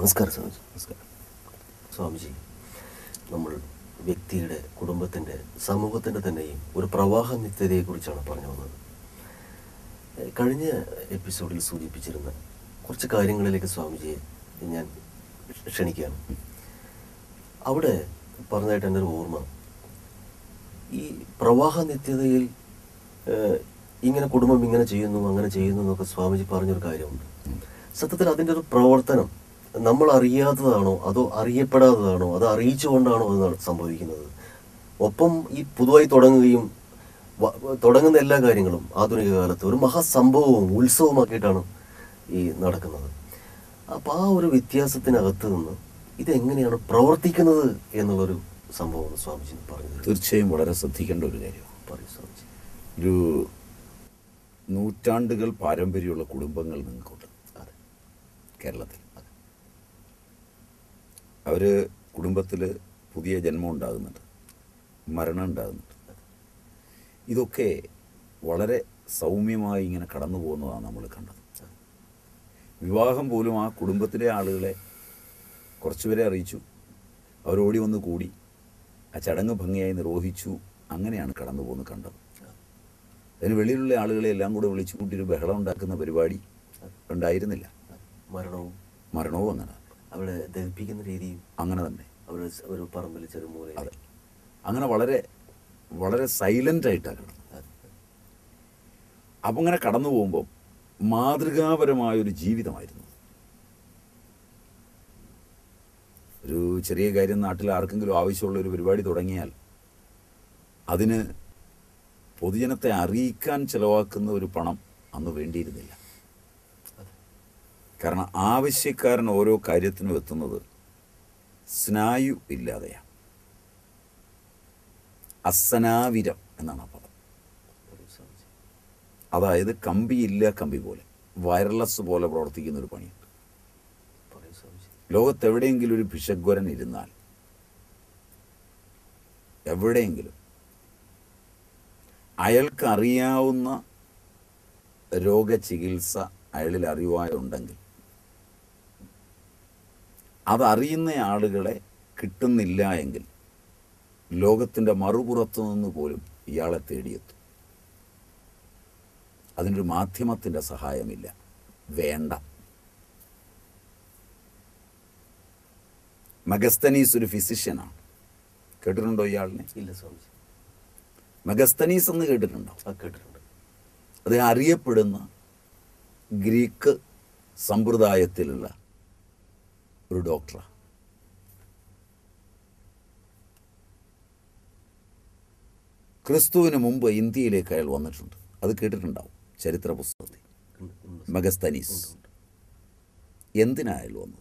നമസ്കാരം സ്വാമിജി നമസ്കാരം സ്വാമിജി നമ്മൾ വ്യക്തിയുടെ കുടുംബത്തിൻ്റെ സമൂഹത്തിൻ്റെ തന്നെയും ഒരു പ്രവാഹ നിത്യതയെക്കുറിച്ചാണ് പറഞ്ഞു വന്നത് ഏഹ് കഴിഞ്ഞ എപ്പിസോഡിൽ സൂചിപ്പിച്ചിരുന്ന കുറച്ച് കാര്യങ്ങളിലേക്ക് സ്വാമിജിയെ ഞാൻ ക്ഷണിക്കുകയാണ് അവിടെ പറഞ്ഞതായിട്ട് എൻ്റെ ഒരു ഓർമ്മ ഈ പ്രവാഹ നിത്യതയിൽ ഏഹ്, ഇങ്ങനെ കുടുംബം ഇങ്ങനെ ചെയ്യുന്നു അങ്ങനെ ചെയ്യുന്നു എന്നൊക്കെ സ്വാമിജി പറഞ്ഞൊരു കാര്യമുണ്ട് സത്യത്തിൽ അതിൻ്റെ ഒരു പ്രവർത്തനം നമ്മൾ അറിയാത്തതാണോ അതോ അറിയപ്പെടാത്തതാണോ അത് അറിയിച്ചുകൊണ്ടാണോ അത് നട- സംഭവിക്കുന്നത് ഒപ്പം ഈ പുതുതായി തുടങ്ങുകയും വ- തുടങ്ങുന്ന എല്ലാ കാര്യങ്ങളും ആധുനിക കാലത്ത് ഒരു മഹാസംഭവവും ഉത്സവമാക്കിയിട്ടാണ് ഈ നടക്കുന്നത് അപ്പോൾ ആ ഒരു വ്യത്യാസത്തിനകത്ത് നിന്ന് ഇതെങ്ങനെയാണ് പ്രവർത്തിക്കുന്നത് എന്നുള്ളൊരു സംഭവം സ്വാമിജി പറഞ്ഞു തീർച്ചയായും വളരെ ശ്രദ്ധിക്കേണ്ട ഒരു കാര്യമാണ് പറയൂ സ്വാമിജി ഒരു നൂറ്റാണ്ടുകൾ പാരമ്പര്യമുള്ള കുടുംബങ്ങൾ നിങ്ങൾക്കുണ്ട് അതെ കേരളത്തിൽ അവർ കുടുംബത്തിൽ പുതിയ ജന്മം ഉണ്ടാകുന്നുണ്ട് മരണം ഉണ്ടാകുന്നുണ്ട് ഇതൊക്കെ വളരെ സൗമ്യമായി ഇങ്ങനെ കടന്നു പോകുന്നതാണ് നമ്മൾ കണ്ടത് വിവാഹം പോലും ആ കുടുംബത്തിലെ ആളുകളെ കുറച്ചുപേരെ അറിയിച്ചു അവരോടി വന്ന് കൂടി ആ ചടങ്ങ് ഭംഗിയായി നിർവഹിച്ചു അങ്ങനെയാണ് കടന്നു പോകുന്നത് കണ്ടത് അതിന് വെളിയിലുള്ള ആളുകളെ എല്ലാം കൂടെ വിളിച്ചു കൂട്ടി ഒരു ബഹളം ഉണ്ടാക്കുന്ന പരിപാടി ഉണ്ടായിരുന്നില്ല മരണവും മരണവും അങ്ങനെ അവിടെ ദഹിപ്പിക്കുന്ന രീതിയും അങ്ങനെ തന്നെ അവിടെ സ- ഒരു പറമ്പിൽ ചെറുമൂല അതെ അങ്ങനെ വളരെ വളരെ സൈലൻ്റ് ആയിട്ടാണ് കിടന്നത് അപ്പം അങ്ങനെ കടന്നു പോകുമ്പോൾ മാതൃകാപരമായ ഒരു ജീവിതമായിരുന്നു ഒരു ചെറിയ കാര്യം നാട്ടിൽ ആർക്കെങ്കിലും ആവശ്യമുള്ള ഒരു പരിപാടി തുടങ്ങിയാൽ അതിന് പൊതുജനത്തെ അറിയിക്കാൻ ചെലവാക്കുന്ന ഒരു പണം അന്ന് വേണ്ടിയിരുന്നില്ല കാരണം ആവശ്യക്കാരൻ ഓരോ കാര്യത്തിനും എത്തുന്നത് സ്നായു ഇല്ലാതെയാണ് അസനാവിരം എന്നാണ് ആ പദം അതായത് കമ്പിയില്ല കമ്പി പോലെ വയർലെസ് പോലെ പ്രവർത്തിക്കുന്ന ഒരു പണിയുണ്ട് പറയൂ സ്വാമിജി ലോകത്തെവിടെയെങ്കിലും ഒരു ഭിഷഗ്വരൻ ഇരുന്നാൽ എവിടെയെങ്കിലും അയാൾക്ക് അറിയാവുന്ന രോഗചികിത്സ അയാളിൽ അറിവായുണ്ടെങ്കിൽ അതറിയുന്ന ആളുകളെ കിട്ടുന്നില്ല എങ്കിൽ ലോകത്തിൻ്റെ മറുപുറത്തു നിന്ന് പോലും ഇയാളെ തേടിയെത്തും അതിനൊരു മാധ്യമത്തിൻ്റെ സഹായമില്ല വേണ്ട മഗസ്തനീസ് ഒരു ഫിസിഷ്യനാണ് കേട്ടിട്ടുണ്ടോ ഇയാളിനെ ഇല്ല സ്വാമിജി മഗസ്തനീസ് എന്ന് കേട്ടിട്ടുണ്ടോ ആ കേട്ടിട്ടുണ്ട് അത് അറിയപ്പെടുന്ന ഗ്രീക്ക് സമ്പ്രദായത്തിലുള്ള ഒരു ഡോക്ടറാണ് ക്രിസ്തുവിന് മുമ്പ് ഇന്ത്യയിലേക്ക് അയാൾ വന്നിട്ടുണ്ട് അത് കേട്ടിട്ടുണ്ടാവും ചരിത്ര പുസ്തകത്തിൽ ഉണ്ട്, ഉണ്ട്. മഗസ്തനീസ് എന്തിനാ അയാൾ വന്നത്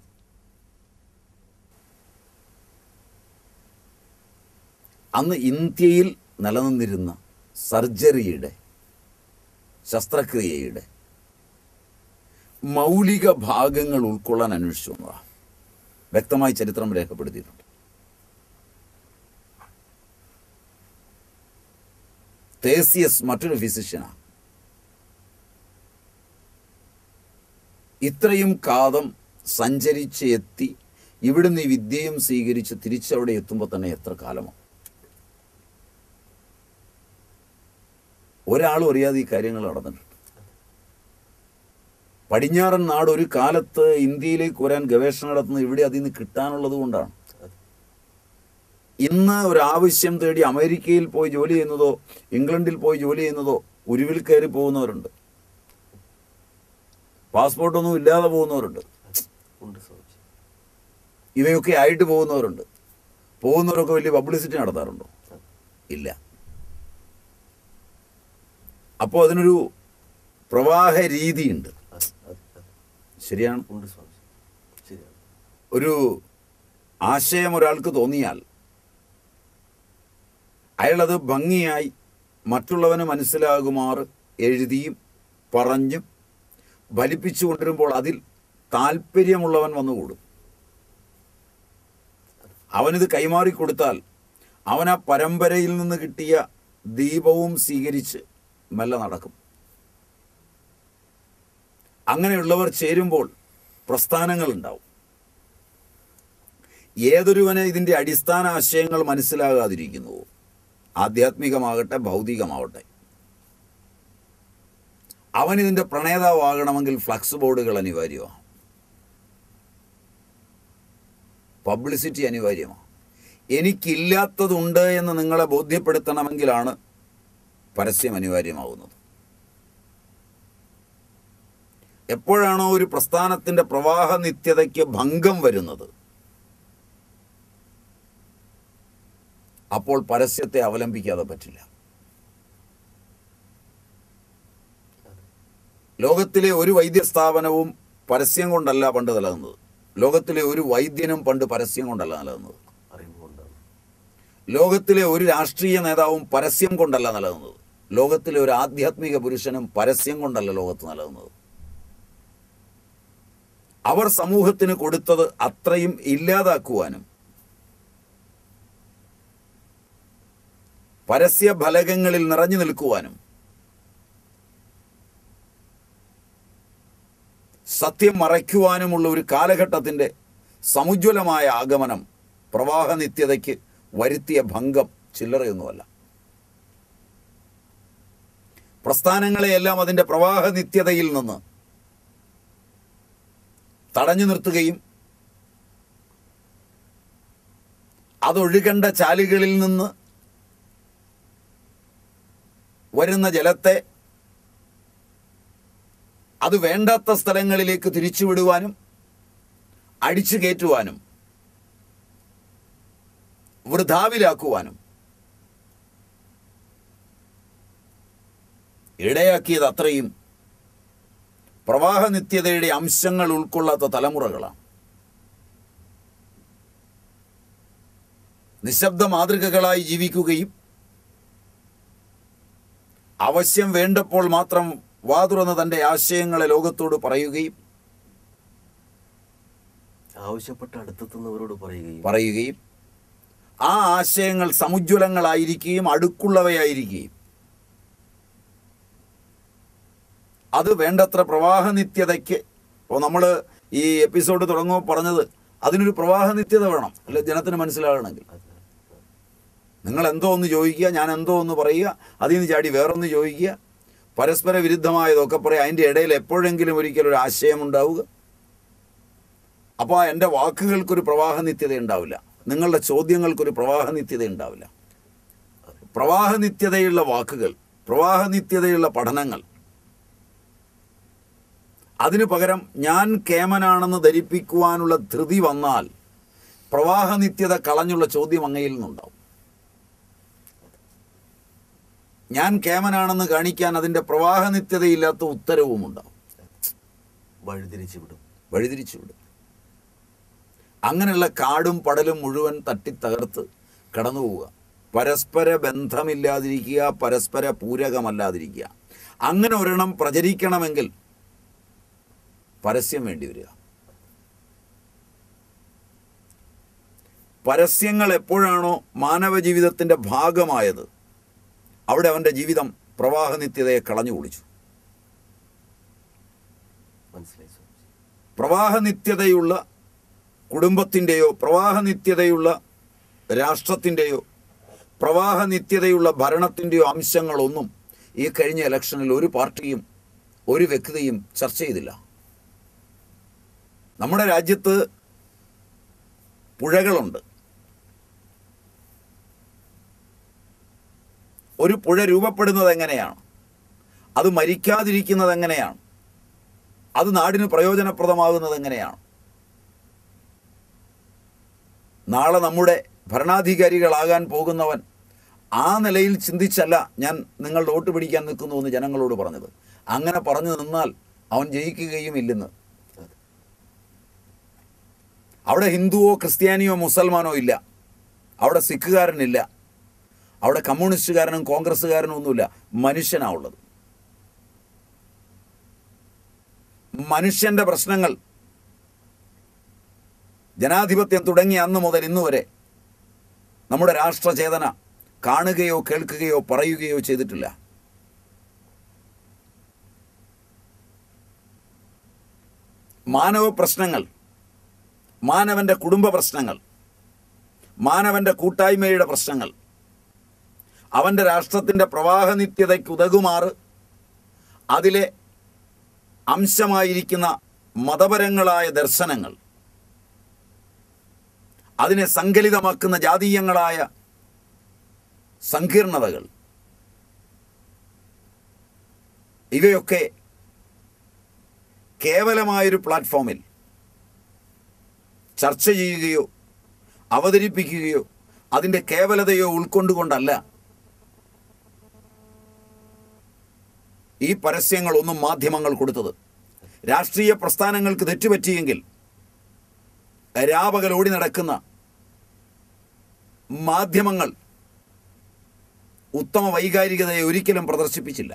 അന്ന് ഇന്ത്യയിൽ നിലനിന്നിരുന്ന സർജറിയുടെ ശസ്ത്രക്രിയയുടെ മൗലിക ഭാഗങ്ങൾ ഉൾക്കൊള്ളാൻ അന്വേഷിച്ചു വന്നതാണ് വ്യക്തമായി ചരിത്രം രേഖപ്പെടുത്തിയിട്ടുണ്ട് തേസിയസ് മറ്റൊരു ഫിസിഷ്യനാണ് ഇത്രയും കാതം സഞ്ചരിച്ച് എത്തി ഇവിടുന്ന് ഈ വിദ്യയും സ്വീകരിച്ച് തിരിച്ചവിടെ എത്തുമ്പോൾ തന്നെ എത്ര കാലമോ ഒരാളും അറിയാതെ ഈ കാര്യങ്ങൾ നടന്നിട്ടുണ്ട് പടിഞ്ഞാറൻ നാട് ഒരു കാലത്ത് ഇന്ത്യയിലേക്ക് വരാൻ ഗവേഷണം നടത്തുന്നത് ഇവിടെ അതിൽ നിന്ന് കിട്ടാനുള്ളത് കൊണ്ടാണ് ഇന്ന് ഒരു ആവശ്യം തേടി അമേരിക്കയിൽ പോയി ജോലി ചെയ്യുന്നതോ ഇംഗ്ലണ്ടിൽ പോയി ജോലി ചെയ്യുന്നതോ ഉരുവിൽ കയറി പോകുന്നവരുണ്ട് പാസ്പോർട്ടൊന്നും ഇല്ലാതെ പോകുന്നവരുണ്ട് ഉണ്ട് സ്വാമിജി ഇവയൊക്കെ ആയിട്ട് പോകുന്നവരുണ്ട് പോകുന്നവരൊക്കെ വലിയ പബ്ലിസിറ്റി നടത്താറുണ്ടോ ഇല്ല അപ്പോൾ അതിനൊരു പ്രവാഹ രീതിയുണ്ട് അതെ അതെ അതെ ശരിയാണ് ഉണ്ട് സ്വാമിജി ശരിയാണ് ഒരു ആശയം ഒരാൾക്ക് തോന്നിയാൽ അയാളത് ഭംഗിയായി മറ്റുള്ളവന് മനസ്സിലാകുമാർ എഴുതിയും പറഞ്ഞും ഫലിപ്പിച്ചു കൊണ്ടിരുമ്പോൾ അതിൽ താല്പര്യമുള്ളവൻ വന്നുകൂടും അവനിത് കൈമാറി കൊടുത്താൽ അവൻ ആ പരമ്പരയിൽ നിന്ന് കിട്ടിയ ദീപവും സ്വീകരിച്ച് മെല്ലെ നടക്കും അങ്ങനെയുള്ളവർ ചേരുമ്പോൾ പ്രസ്ഥാനങ്ങൾ ഉണ്ടാവും ഏതൊരുവന് ഇതിൻ്റെ അടിസ്ഥാന ആശയങ്ങൾ മനസ്സിലാകാതിരിക്കുന്നുവോ ആധ്യാത്മികമാകട്ടെ ഭൗതികമാവട്ടെ അവൻ ഇതിൻ്റെ പ്രണേതാവാകണമെങ്കിൽ ഫ്ലക്സ് ബോർഡുകൾ അനിവാര്യമാണ് പബ്ലിസിറ്റി അനിവാര്യമാണ് എനിക്കില്ലാത്തതുണ്ട് എന്ന് നിങ്ങളെ ബോധ്യപ്പെടുത്തണമെങ്കിലാണ് പരസ്യം അനിവാര്യമാവുന്നത് എപ്പോഴാണോ ഒരു പ്രസ്ഥാനത്തിൻ്റെ പ്രവാഹ നിത്യതയ്ക്ക് ഭംഗം വരുന്നത് അപ്പോൾ പരസ്യത്തെ അവലംബിക്കാതെ പറ്റില്ല ലോകത്തിലെ ഒരു വൈദ്യസ്ഥാപനവും പരസ്യം കൊണ്ടല്ല പണ്ട് നിലനിന്നത് ലോകത്തിലെ ഒരു വൈദ്യനും പണ്ട് പരസ്യം കൊണ്ടല്ല നിലനിന്നത് അറിവുകൊണ്ടാണ് ലോകത്തിലെ ഒരു രാഷ്ട്രീയ നേതാവും പരസ്യം കൊണ്ടല്ല നിലനിന്നത് ലോകത്തിലെ ഒരു ആധ്യാത്മിക പുരുഷനും പരസ്യം കൊണ്ടല്ല ലോകത്ത് നിലനിന്നത് അവർ സമൂഹത്തിന് കൊടുത്തത് അത്രയും ഇല്ലാതാക്കുവാനും പരസ്യ ഫലകങ്ങളിൽ നിറഞ്ഞു നിൽക്കുവാനും സത്യം മറയ്ക്കുവാനുമുള്ള ഒരു കാലഘട്ടത്തിൻ്റെ സമുജ്വലമായ ആഗമനം പ്രവാഹ നിത്യതയ്ക്ക് വരുത്തിയ ഭംഗം ചില്ലറയൊന്നുമല്ല പ്രസ്ഥാനങ്ങളെയെല്ലാം അതിൻ്റെ പ്രവാഹ നിത്യതയിൽ നിന്ന് തടഞ്ഞു നിർത്തുകയും അതൊഴുകേണ്ട ചാലുകളിൽ നിന്ന് വരുന്ന ജലത്തെ അത് വേണ്ടാത്ത സ്ഥലങ്ങളിലേക്ക് തിരിച്ചുവിടുവാനും അടിച്ചു കയറ്റുവാനും വൃഥാവിലാക്കുവാനും ഇടയാക്കിയത് അത്രയും പ്രവാഹ നിത്യതയുടെ അംശങ്ങൾ ഉൾക്കൊള്ളാത്ത തലമുറകളാണ് നിശബ്ദ മാതൃകകളായി ജീവിക്കുകയും അവശ്യം വേണ്ടപ്പോൾ മാത്രം വാതുറന്ന് തൻ്റെ ആശയങ്ങളെ ലോകത്തോട് പറയുകയും ആവശ്യപ്പെട്ട അടുത്തെത്തുന്നവരോട് പറയുകയും പറയുകയും ആ ആശയങ്ങൾ സമുജ്വലങ്ങളായിരിക്കുകയും അടുക്കുള്ളവയായിരിക്കുകയും അത് വേണ്ടത്ര പ്രവാഹ നിത്യതയ്ക്ക് ഇപ്പോൾ നമ്മൾ ഈ എപ്പിസോഡ് തുടങ്ങുമ്പോൾ പറഞ്ഞത് അതിനൊരു പ്രവാഹ നിത്യത വേണം അല്ലെ ജനത്തിന് മനസ്സിലാകണമെങ്കിൽ അത് നിങ്ങൾ എന്തോ ഒന്ന് ചോദിക്കുക ഞാൻ എന്തോ ഒന്ന് പറയുക അതിൽ നിന്ന് ചാടി വേറൊന്ന് ചോദിക്കുക പരസ്പര വിരുദ്ധമായതൊക്കെ പറയുക അതിൻ്റെ ഇടയിൽ എപ്പോഴെങ്കിലും ഒരിക്കലും ഒരു ആശയം ഉണ്ടാവുക അപ്പോൾ എൻ്റെ വാക്കുകൾക്കൊരു പ്രവാഹ നിത്യത ഉണ്ടാവില്ല നിങ്ങളുടെ ചോദ്യങ്ങൾക്കൊരു പ്രവാഹ നിത്യത ഉണ്ടാവില്ല പ്രവാഹ നിത്യതയുള്ള വാക്കുകൾ പ്രവാഹ നിത്യതയുള്ള പഠനങ്ങൾ അതിനു പകരം ഞാൻ കേമനാണെന്ന് ധരിപ്പിക്കുവാനുള്ള ധൃതി വന്നാൽ പ്രവാഹ നിത്യത കളഞ്ഞുള്ള ചോദ്യം അങ്ങയിൽ നിന്നുണ്ടാവും ഞാൻ കേമനാണെന്ന് കാണിക്കാൻ അതിൻ്റെ പ്രവാഹ നിത്യതയില്ലാത്ത ഉത്തരവും ഉണ്ടാവും വഴിതിരിച്ചു വിടും വഴിതിരിച്ചു വിടും അങ്ങനെയുള്ള കാടും പടലും മുഴുവൻ തട്ടിത്തകർത്ത് കടന്നു പോവുക പരസ്പര ബന്ധമില്ലാതിരിക്കുക പരസ്പര പൂരകമല്ലാതിരിക്കുക അങ്ങനെ ഒരെണ്ണം പ്രചരിക്കണമെങ്കിൽ പരസ്യം വേണ്ടി വരിക പരസ്യങ്ങൾ എപ്പോഴാണോ മാനവ ജീവിതത്തിൻ്റെ ഭാഗമായത് അവിടെ അവൻ്റെ ജീവിതം പ്രവാഹ നിത്യതയെ കളഞ്ഞു കുളിച്ചു മനസ്സിലായി സ്വാമിജി പ്രവാഹ നിത്യതയുള്ള കുടുംബത്തിൻ്റെയോ പ്രവാഹ നിത്യതയുള്ള രാഷ്ട്രത്തിൻ്റെയോ പ്രവാഹ നിത്യതയുള്ള ഭരണത്തിൻ്റെയോ അംശങ്ങളൊന്നും ഈ കഴിഞ്ഞ ഇലക്ഷനിൽ ഒരു പാർട്ടിയും ഒരു വ്യക്തിയും ചർച്ച ചെയ്തില്ല നമ്മുടെ രാജ്യത്ത് പുഴകളുണ്ട് ഒരു പുഴ രൂപപ്പെടുന്നത് എങ്ങനെയാണ് അത് മരിക്കാതിരിക്കുന്നത് എങ്ങനെയാണ് അത് നാടിന് പ്രയോജനപ്രദമാകുന്നത് എങ്ങനെയാണ് നാളെ നമ്മുടെ ഭരണാധികാരികളാകാൻ പോകുന്നവൻ ആ നിലയിൽ ചിന്തിച്ചല്ല ഞാൻ നിങ്ങളുടെ വോട്ട് പിടിക്കാൻ നിൽക്കുന്നു എന്ന് ജനങ്ങളോട് പറഞ്ഞത് അങ്ങനെ പറഞ്ഞു നിന്നാൽ അവൻ ജയിക്കുകയും ഇല്ലെന്ന് അവിടെ ഹിന്ദുവോ ക്രിസ്ത്യാനിയോ മുസൽമാനോ ഇല്ല അവിടെ സിഖുകാരനില്ല അവിടെ കമ്മ്യൂണിസ്റ്റുകാരനും കോൺഗ്രസ്സുകാരനും ഒന്നുമില്ല മനുഷ്യനാ ഉള്ളത് മനുഷ്യന്റെ പ്രശ്നങ്ങൾ ജനാധിപത്യം തുടങ്ങിയ അന്ന് മുതൽ ഇന്ന് വരെ നമ്മുടെ രാഷ്ട്രചേതന കാണുകയോ കേൾക്കുകയോ പറയുകയോ ചെയ്തിട്ടില്ല മാനവ പ്രശ്നങ്ങൾ മാനവന്റെ കുടുംബ പ്രശ്നങ്ങൾ മാനവന്റെ കൂട്ടായ്മയുടെ പ്രശ്നങ്ങൾ അവന്റെ രാഷ്ട്രത്തിന്റെ പ്രവാഹ നിത്യതയ്ക്ക് ഉതകുമാറ് അതിലെ അംശമായിരിക്കുന്ന മതപരങ്ങളായ ദർശനങ്ങൾ അതിനെ സങ്കലിതമാക്കുന്ന ജാതീയങ്ങളായ സങ്കീർണതകൾ ഇവയൊക്കെ കേവലമായൊരു പ്ലാറ്റ്ഫോമിൽ ചർച്ച ചെയ്യുകയോ അവതരിപ്പിക്കുകയോ അതിൻ്റെ കേവലതയോ ഉൾക്കൊണ്ടുകൊണ്ടല്ല ഈ പരസ്യങ്ങളൊന്നും മാധ്യമങ്ങൾ കൊടുത്തത് രാഷ്ട്രീയ പ്രസ്ഥാനങ്ങൾക്ക് തെറ്റുപറ്റിയെങ്കിൽ രാപകൽ ഓടി നടക്കുന്ന മാധ്യമങ്ങൾ ഉത്തമ വൈകാരികതയെ ഒരിക്കലും പ്രദർശിപ്പിച്ചില്ല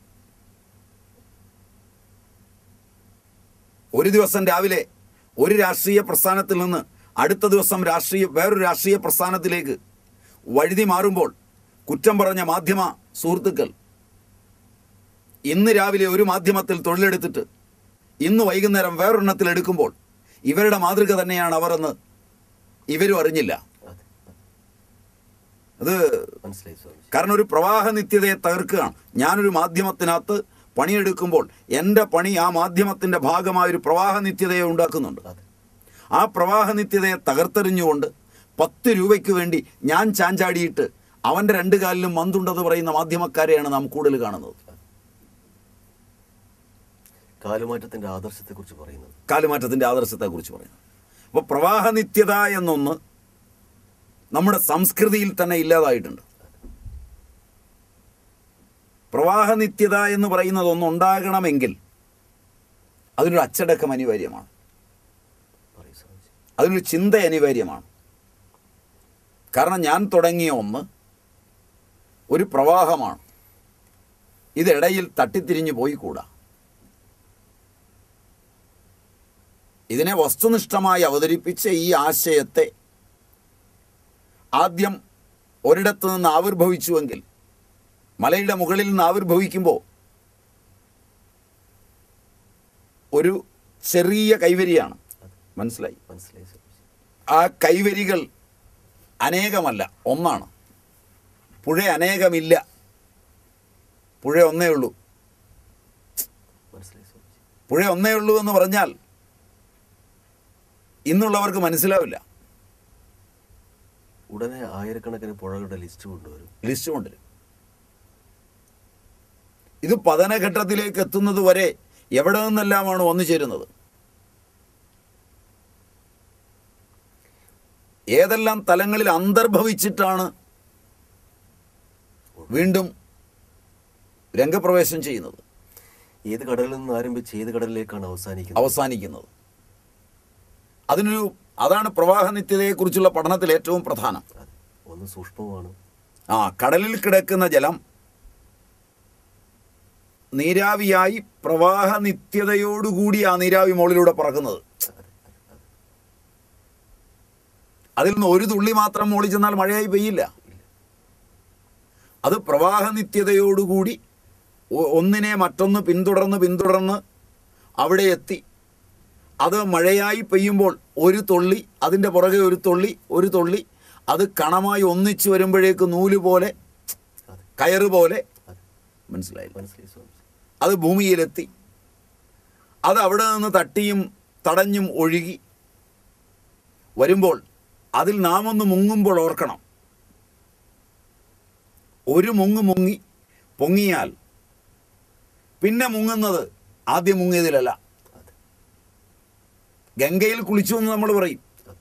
ഒരു ദിവസം രാവിലെ ഒരു രാഷ്ട്രീയ പ്രസ്ഥാനത്തിൽ നിന്ന് അടുത്ത ദിവസം രാഷ്ട്രീയ വേറൊരു രാഷ്ട്രീയ പ്രസ്ഥാനത്തിലേക്ക് വഴുതി മാറുമ്പോൾ കുറ്റം പറഞ്ഞ മാധ്യമ സുഹൃത്തുക്കൾ ഇന്ന് രാവിലെ ഒരു മാധ്യമത്തിൽ തൊഴിലെടുത്തിട്ട് ഇന്ന് വൈകുന്നേരം വേറൊരെണ്ണത്തിൽ എടുക്കുമ്പോൾ ഇവരുടെ മാതൃക തന്നെയാണ് അവർ എന്ന് ഇവരും അറിഞ്ഞില്ല അതെ അത് മനസ്സിലായി സ്വാമിജി കാരണം ഒരു പ്രവാഹ നിത്യതയെ തകർക്കുകയാണ് ഞാനൊരു മാധ്യമത്തിനകത്ത് പണിയെടുക്കുമ്പോൾ എൻ്റെ പണി ആ മാധ്യമത്തിൻ്റെ ഭാഗമായ ഒരു പ്രവാഹ നിത്യതയെ ഉണ്ടാക്കുന്നുണ്ട് അതെ ആ പ്രവാഹ നിത്യതയെ തകർത്തെറിഞ്ഞുകൊണ്ട് പത്ത് രൂപയ്ക്ക് വേണ്ടി ഞാൻ ചാഞ്ചാടിയിട്ട് അവൻ്റെ രണ്ട് കാലിലും മന്തുണ്ടെന്ന് പറയുന്ന മാധ്യമക്കാരെയാണ് നാം കൂടുതൽ കാണുന്നത് കാലുമാറ്റത്തിന്റെ ആദർശത്തെക്കുറിച്ച് പറയുന്നത് കാലുമാറ്റത്തിൻ്റെ ആദർശത്തെക്കുറിച്ച് പറയുന്നത് അപ്പോൾ പ്രവാഹ നിത്യത എന്നൊന്ന് നമ്മുടെ സംസ്കൃതിയിൽ തന്നെ ഇല്ലാതായിട്ടുണ്ട് പ്രവാഹ നിത്യത എന്ന് പറയുന്നത് ഒന്ന് ഉണ്ടാകണമെങ്കിൽ അതിനൊരു അച്ചടക്കം അനിവാര്യമാണ് പറയൂ സ്വാമിജി അതിനൊരു ചിന്ത അനിവാര്യമാണ് കാരണം ഞാൻ തുടങ്ങിയ ഒന്ന് ഒരു പ്രവാഹമാണ് ഇതിടയിൽ തട്ടിത്തിരിഞ്ഞു പോയി കൂടാ ഇതിനെ വസ്തുനിഷ്ഠമായി അവതരിപ്പിച്ച ഈ ആശയത്തെ ആദ്യം ഒരിടത്ത് നിന്ന് ആവിർഭവിച്ചുവെങ്കിൽ മലയുടെ മുകളിൽ നിന്ന് ആവിർഭവിക്കുമ്പോൾ ഒരു ചെറിയ കൈവരിയാണ് മനസ്സിലായി മനസ്സിലായി സ്വാമിജി ആ കൈവരികൾ അനേകമല്ല ഒന്നാണ് പുഴ അനേകമില്ല പുഴ ഒന്നേ ഉള്ളൂ മനസ്സിലായി സ്വാമിജി പുഴ ഒന്നേ ഉള്ളൂ എന്ന് പറഞ്ഞാൽ ഇന്നുള്ളവർക്ക് മനസ്സിലാവില്ല ഉടനെ ആയിരക്കണക്കിന് പുഴകളുടെ ലിസ്റ്റ് കൊണ്ടുവരും ലിസ്റ്റ് കൊണ്ടുവരും ഇത് പതനഘട്ടത്തിലേക്ക് എത്തുന്നത് വരെ എവിടെ നിന്നെല്ലാമാണ് വന്നു ചേരുന്നത് ഏതെല്ലാം തലങ്ങളിൽ അന്തർഭവിച്ചിട്ടാണ് വീണ്ടും രംഗപ്രവേശം ചെയ്യുന്നത് ഏത് കടലിൽ നിന്ന് ആരംഭിച്ച് ഏത് കടലിലേക്കാണ് അവസാനിക്കുന്നത് അവസാനിക്കുന്നത് അതിനൊരു അതാണ് പ്രവാഹ നിത്യതയെക്കുറിച്ചുള്ള പഠനത്തിൽ ഏറ്റവും പ്രധാനം അതെ ഒന്ന് സൂക്ഷ്മമാണ് ആ കടലിൽ കിടക്കുന്ന ജലം നീരാവിയായി പ്രവാഹ നിത്യതയോടുകൂടി ആ നീരാവി മുകളിലൂടെ പറക്കുന്നത് അതെ അതെ അതെ അതിൽ നിന്ന് ഒരു തുള്ളി മാത്രം മുകളിൽ ചെന്നാൽ മഴയായി പെയ്യില്ല അത് പ്രവാഹ നിത്യതയോടുകൂടി ഒ- ഒന്നിനെ മറ്റൊന്ന് പിന്തുടർന്ന് പിന്തുടർന്ന് അവിടെ എത്തി അത് മഴയായി പെയ്യുമ്പോൾ ഒരു തുള്ളി അതിൻ്റെ പുറകെ ഒരു തുള്ളി ഒരു തുള്ളി അത് കണമായി ഒന്നിച്ചു വരുമ്പോഴേക്ക് നൂല് പോലെ അതെ കയറ് പോലെ അതെ മനസ്സിലായില്ല മനസ്സിലായി സ്വാമിജി അത് ഭൂമിയിലെത്തി അത് അവിടെ നിന്ന് തട്ടിയും തടഞ്ഞും ഒഴുകി വരുമ്പോൾ അതിൽ നാം ഒന്ന് മുങ്ങുമ്പോൾ ഓർക്കണം ഒരു മുങ്ങ് മുങ്ങി പൊങ്ങിയാൽ പിന്നെ മുങ്ങുന്നത് ആദ്യം മുങ്ങിയതിലല്ല അതെ ഗംഗയിൽ കുളിച്ചു എന്ന് നമ്മൾ പറയും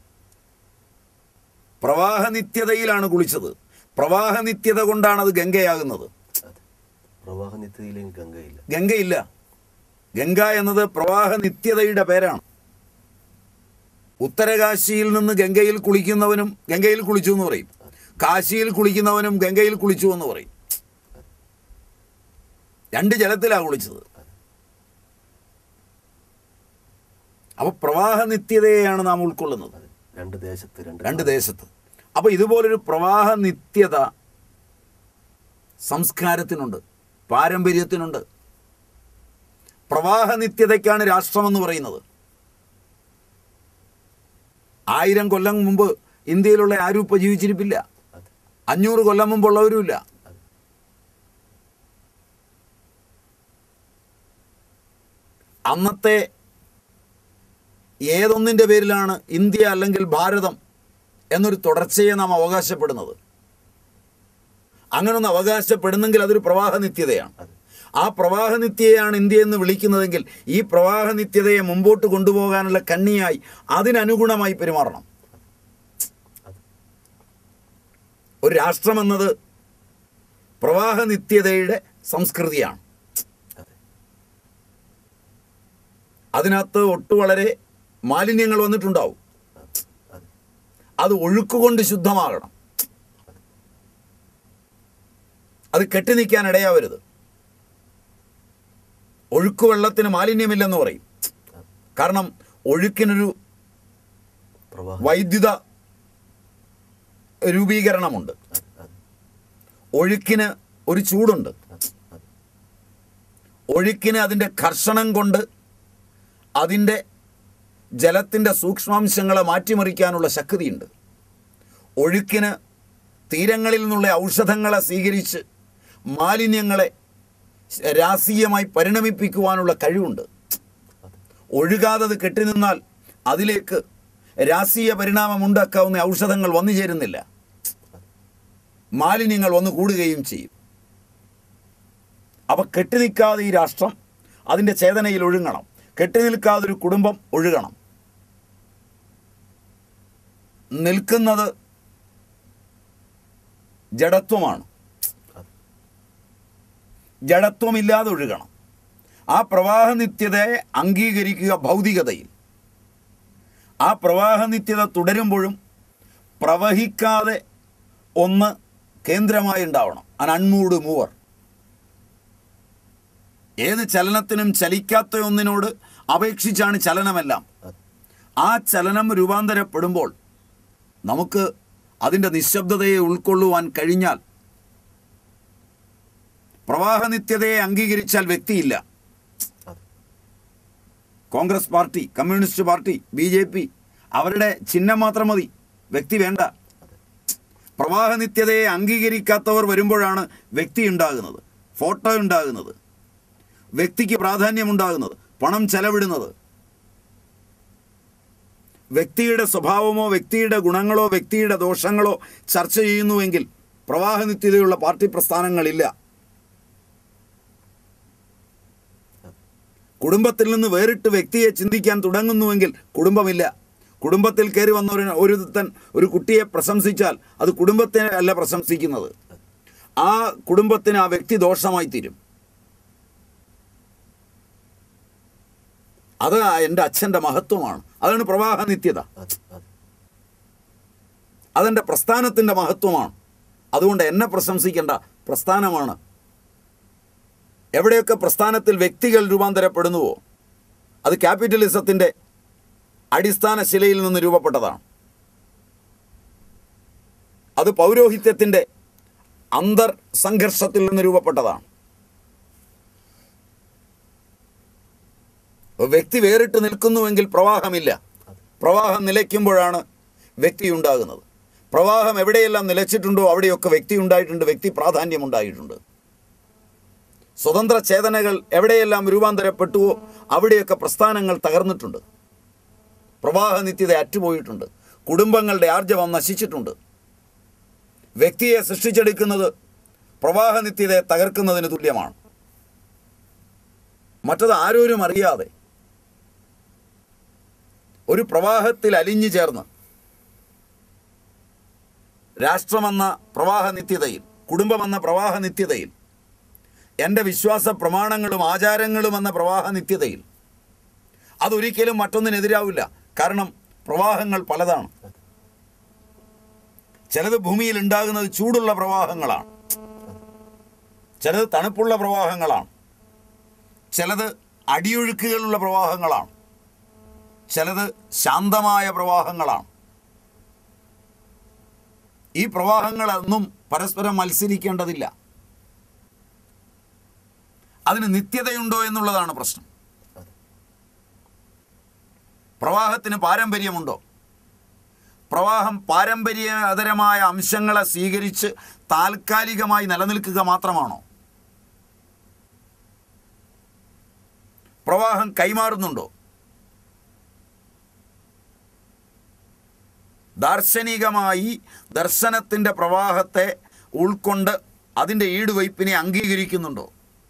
പ്രവാഹ നിത്യതയിലാണ് കുളിച്ചത് പ്രവാഹ നിത്യത കൊണ്ടാണ് അത് ഗംഗയാകുന്നത് അതെ പ്രവാഹ നിത്യതയിലേക്ക് ഗംഗയില്ല ഗംഗയില്ല ഗംഗ എന്നത് പ്രവാഹ നിത്യതയുടെ പേരാണ് ഉത്തരകാശിയിൽ നിന്ന് ഗംഗയിൽ കുളിക്കുന്നവനും ഗംഗയിൽ കുളിച്ചു എന്ന് പറയും കാശിയിൽ കുളിക്കുന്നവനും ഗംഗയിൽ കുളിച്ചു എന്ന് പറയും രണ്ട് ജലത്തിലാണ് കുളിച്ചത് അപ്പൊ പ്രവാഹ നിത്യതയെയാണ് നാം ഉൾക്കൊള്ളുന്നത് അതെ രണ്ട് ദേശത്ത് രണ്ട് രണ്ട് ദേശത്ത് അപ്പൊ ഇതുപോലൊരു പ്രവാഹ നിത്യത സംസ്കാരത്തിനുണ്ട് പാരമ്പര്യത്തിനുണ്ട് പ്രവാഹ നിത്യതയ്ക്കാണ് രാഷ്ട്രമെന്ന് പറയുന്നത് ആയിരം കൊല്ലം മുമ്പ് ഇന്ത്യയിലുള്ള ആരും ഇപ്പോൾ ജീവിച്ചിരിപ്പില്ല അതെ അഞ്ഞൂറ് കൊല്ലം മുമ്പുള്ളവരുമില്ല അതെ അന്നത്തെ ഏതൊന്നിൻ്റെ പേരിലാണ് ഇന്ത്യ അല്ലെങ്കിൽ ഭാരതം എന്നൊരു തുടർച്ചയെ നാം അവകാശപ്പെടുന്നത് അങ്ങനൊന്ന് അവകാശപ്പെടുന്നെങ്കിൽ അതൊരു പ്രവാഹ നിത്യതയാണ് അതെ ആ പ്രവാഹ നിത്യയാണ് ഇന്ത്യ എന്ന് വിളിക്കുന്നതെങ്കിൽ ഈ പ്രവാഹ നിത്യതയെ മുമ്പോട്ട് കൊണ്ടുപോകാനുള്ള കണ്ണിയായി അതിനനുഗുണമായി പെരുമാറണം അതെ ഒരു രാഷ്ട്രമെന്നത് പ്രവാഹ നിത്യതയുടെ സംസ്കൃതിയാണ് അതെ അതിനകത്ത് ഒട്ടു വളരെ മാലിന്യങ്ങൾ വന്നിട്ടുണ്ടാവും അതെ അതെ അത് ഒഴുക്കുകൊണ്ട് ശുദ്ധമാകണം അത് കെട്ടി നിൽക്കാൻ ഇടയാവരുത് ഒഴുക്ക് വെള്ളത്തിന് മാലിന്യമില്ലെന്ന് പറയും അതെ കാരണം ഒഴുക്കിനൊരു പ്രവാഹം വൈദ്യുത രൂപീകരണമുണ്ട് അതെ അതെ ഒഴുക്കിന് ഒരു ചൂടുണ്ട് അതെ അതെ ഒഴുക്കിന് അതിൻ്റെ കർഷണം കൊണ്ട് അതിൻ്റെ ജലത്തിൻ്റെ സൂക്ഷ്മാംശങ്ങളെ മാറ്റിമറിക്കാനുള്ള ശക്തിയുണ്ട് ഒഴുക്കിന് തീരങ്ങളിൽ നിന്നുള്ള ഔഷധങ്ങളെ സ്വീകരിച്ച് മാലിന്യങ്ങളെ രാസീയമായി പരിണമിപ്പിക്കുവാനുള്ള കഴിവുണ്ട് അതെ ഒഴുകാതെ അത് കെട്ടിനിന്നാൽ അതിലേക്ക് രാസീയ പരിണാമം ഉണ്ടാക്കാവുന്ന ഔഷധങ്ങൾ വന്നു ചേരുന്നില്ല മാലിന്യങ്ങൾ വന്നു കൂടുകയും ചെയ്യും അപ്പം കെട്ടി നിൽക്കാതെ ഈ രാഷ്ട്രം അതിൻ്റെ ചേതനയിൽ ഒഴുങ്ങണം കെട്ടി നിൽക്കാതെ ഒരു കുടുംബം ഒഴുകണം നിൽക്കുന്നത് ജഡത്വമാണ് അതെ ജഡത്വമില്ലാതെ ഒഴുകണം ആ പ്രവാഹ നിത്യതയെ അംഗീകരിക്കുക ഭൗതികതയിൽ ആ പ്രവാഹ നിത്യത തുടരുമ്പോഴും പ്രവഹിക്കാതെ ഒന്ന് കേന്ദ്രമായി ഉണ്ടാവണം അൻ അൺമൂഡ് മൂവർ ഏത് ചലനത്തിനും ചലിക്കാത്ത ഒന്നിനോട് അപേക്ഷിച്ചാണ് ചലനമെല്ലാം അതെ ആ ചലനം രൂപാന്തരപ്പെടുമ്പോൾ നമുക്ക് അതിൻ്റെ നിശബ്ദതയെ ഉൾക്കൊള്ളുവാൻ കഴിഞ്ഞാൽ പ്രവാഹ നിത്യതയെ അംഗീകരിച്ചാൽ വ്യക്തിയില്ല അതെ Congress party communist party B J P അവരുടെ ചിഹ്നം മാത്രം മതി വ്യക്തി വേണ്ട അതെ പ്രവാഹ നിത്യതയെ അംഗീകരിക്കാത്തവർ വരുമ്പോഴാണ് വ്യക്തി ഉണ്ടാകുന്നത് ഫോട്ടോ ഉണ്ടാകുന്നത് വ്യക്തിക്ക് പ്രാധാന്യമുണ്ടാകുന്നത് പണം ചെലവിടുന്നത് വ്യക്തിയുടെ സ്വഭാവമോ വ്യക്തിയുടെ ഗുണങ്ങളോ വ്യക്തിയുടെ ദോഷങ്ങളോ ചർച്ച ചെയ്യുന്നുവെങ്കിൽ പ്രവാഹ നിത്യതയുള്ള പാർട്ടി പ്രസ്ഥാനങ്ങളില്ല കുടുംബത്തിൽ നിന്ന് വേറിട്ട് വ്യക്തിയെ ചിന്തിക്കാൻ തുടങ്ങുന്നുവെങ്കിൽ കുടുംബമില്ല കുടുംബത്തിൽ കയറി വന്ന ഒരു ഒരുത്തൻ ഒരു കുട്ടിയെ പ്രശംസിച്ചാൽ അത് കുടുംബത്തെ അല്ല പ്രശംസിക്കുന്നത് ആ കുടുംബത്തിന് ആ വ്യക്തി ദോഷമായി തീരും അത് എൻ്റെ അച്ഛൻ്റെ മഹത്വമാണ് അതാണ് പ്രവാഹ നിത്യത അതെ അതെ അതെൻ്റെ പ്രസ്ഥാനത്തിൻ്റെ മഹത്വമാണ് അതുകൊണ്ട് എന്നെ പ്രശംസിക്കേണ്ട പ്രസ്ഥാനമാണ് എവിടെയൊക്കെ പ്രസ്ഥാനത്തിൽ വ്യക്തികൾ രൂപാന്തരപ്പെടുന്നുവോ അത് ക്യാപിറ്റലിസത്തിൻ്റെ അടിസ്ഥാന ശിലയിൽ നിന്ന് രൂപപ്പെട്ടതാണ് അത് പൗരോഹിത്യത്തിൻ്റെ അന്തർ സംഘർഷത്തിൽ നിന്ന് രൂപപ്പെട്ടതാണ് വ്യക്തി വേറിട്ട് നിൽക്കുന്നുവെങ്കിൽ പ്രവാഹമില്ല പ്രവാഹം നിലയ്ക്കുമ്പോഴാണ് വ്യക്തി ഉണ്ടാകുന്നത് പ്രവാഹം എവിടെയെല്ലാം നിലച്ചിട്ടുണ്ടോ അവിടെയൊക്കെ വ്യക്തി ഉണ്ടായിട്ടുണ്ട് വ്യക്തി പ്രാധാന്യമുണ്ടായിട്ടുണ്ട് സ്വതന്ത്ര ചേതനകൾ എവിടെയെല്ലാം രൂപാന്തരപ്പെട്ടുവോ അവിടെയൊക്കെ പ്രസ്ഥാനങ്ങൾ തകർന്നിട്ടുണ്ട് പ്രവാഹ നിത്യത അറ്റുപോയിട്ടുണ്ട് കുടുംബങ്ങളുടെ ആർജവം നശിച്ചിട്ടുണ്ട് വ്യക്തിയെ സൃഷ്ടിച്ചെടുക്കുന്നത് പ്രവാഹ നിത്യതയെ തകർക്കുന്നതിന് തുല്യമാണ് മറ്റത് ആരോരും അറിയാതെ ഒരു പ്രവാഹത്തിൽ അലിഞ്ഞു ചേർന്ന് രാഷ്ട്രമെന്ന പ്രവാഹ നിത്യതയിൽ കുടുംബമെന്ന പ്രവാഹ നിത്യതയിൽ എൻ്റെ വിശ്വാസ പ്രമാണങ്ങളും ആചാരങ്ങളും എന്ന പ്രവാഹ നിത്യതയിൽ അതൊരിക്കലും മറ്റൊന്നിനെതിരാവില്ല കാരണം പ്രവാഹങ്ങൾ പലതാണ് ചിലത് ഭൂമിയിൽ ഉണ്ടാകുന്നത് ചൂടുള്ള പ്രവാഹങ്ങളാണ് ചിലത് തണുപ്പുള്ള പ്രവാഹങ്ങളാണ് ചിലത് അടിയൊഴുക്കുകളുള്ള പ്രവാഹങ്ങളാണ് ചിലത് ശാന്തമായ പ്രവാഹങ്ങളാണ് ഈ പ്രവാഹങ്ങളൊന്നും പരസ്പരം മത്സരിക്കേണ്ടതില്ല അതിന് നിത്യതയുണ്ടോ എന്നുള്ളതാണ് പ്രശ്നം അതെ പ്രവാഹത്തിന് പാരമ്പര്യമുണ്ടോ പ്രവാഹം പാരമ്പര്യേതരമായ അംശങ്ങളെ സ്വീകരിച്ച് താൽക്കാലികമായി നിലനിൽക്കുക മാത്രമാണോ പ്രവാഹം കൈമാറുന്നുണ്ടോ ദാർശനികമായി ദർശനത്തിൻ്റെ പ്രവാഹത്തെ ഉൾക്കൊണ്ട് അതിൻ്റെ ഈടുവയ്പ്പിനെ അംഗീകരിക്കുന്നുണ്ടോ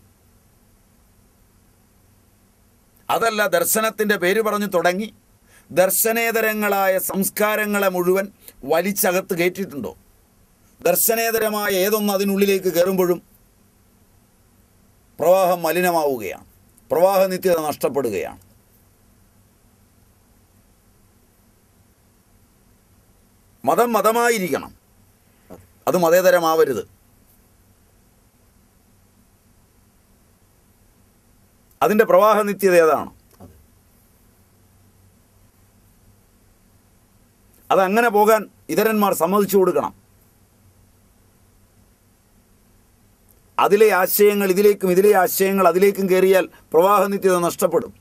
അതല്ല ദർശനത്തിൻ്റെ പേര് പറഞ്ഞു തുടങ്ങി ദർശനേതരങ്ങളായ സംസ്കാരങ്ങളെ മുഴുവൻ വലിച്ചകത്ത് കയറ്റിയിട്ടുണ്ടോ ദർശനേതരമായ ഏതൊന്ന് അതിനുള്ളിലേക്ക് കയറുമ്പോഴും പ്രവാഹം മലിനമാവുകയാണ് പ്രവാഹ നിത്യത നഷ്ടപ്പെടുകയാണ് മതം മതമായിരിക്കണം അത് മതേതരമാവരുത് അതിൻ്റെ പ്രവാഹ നിത്യത ഏതാണ് അതെ അതങ്ങനെ പോകാൻ ഇതരന്മാർ സമ്മതിച്ചു കൊടുക്കണം അതിലെ ആശയങ്ങൾ ഇതിലേക്കും ഇതിലെ ആശയങ്ങൾ അതിലേക്കും കയറിയാൽ പ്രവാഹ നിത്യത നഷ്ടപ്പെടും